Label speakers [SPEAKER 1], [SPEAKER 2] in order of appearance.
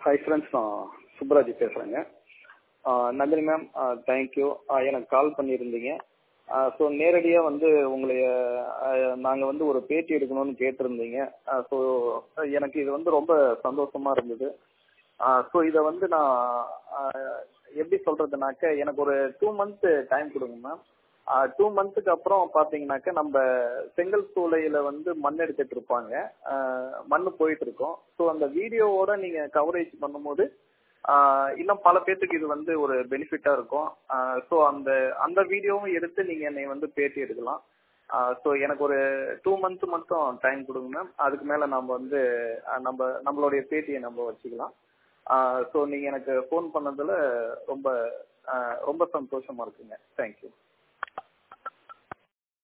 [SPEAKER 1] hi friends நான் சுப்ராஜ் பேசுகிறேங்க Nandini ma'am thank you எனக்கு கால் பண்ணியிருந்தீங்க ஸோ நேரடியாக வந்து உங்களைய நாங்கள் வந்து ஒரு பேட்டி எடுக்கணும்னு கேட்டிருந்தீங்க ஸோ எனக்கு இது வந்து ரொம்ப சந்தோஷமாக இருந்தது ஸோ இதை வந்து நான் எப்படி சொல்கிறதுனாக்க எனக்கு ஒரு டூ மந்த்து டைம் கொடுங்க மேம் டூ மந்த்துக்கு அப்புறம் பார்த்தீங்கன்னாக்க நம்ம செங்கல் சூளையில் வந்து மண் எடுத்துட்டு இருப்பாங்க மண் போயிட்டு இருக்கோம் ஸோ அந்த வீடியோவோட நீங்கள் கவரேஜ் பண்ணும்போது இன்னும் பல பேர்த்துக்கு இது வந்து ஒரு பெனிஃபிட்டாக இருக்கும் ஸோ அந்த அந்த வீடியோவும் எடுத்து நீங்கள் என்னை வந்து பேட்டி எடுக்கலாம் ஸோ எனக்கு ஒரு டூ மந்த் மட்டும் டைம் கொடுங்க மேம் அதுக்கு மேலே நம்ம வந்து நம்ம நம்மளுடைய பேட்டியை நம்ம வச்சுக்கலாம் ஸோ நீங்கள் எனக்கு ஃபோன் பண்ணதில் ரொம்ப ரொம்ப சந்தோஷமாக இருக்குங்க தேங்க்யூ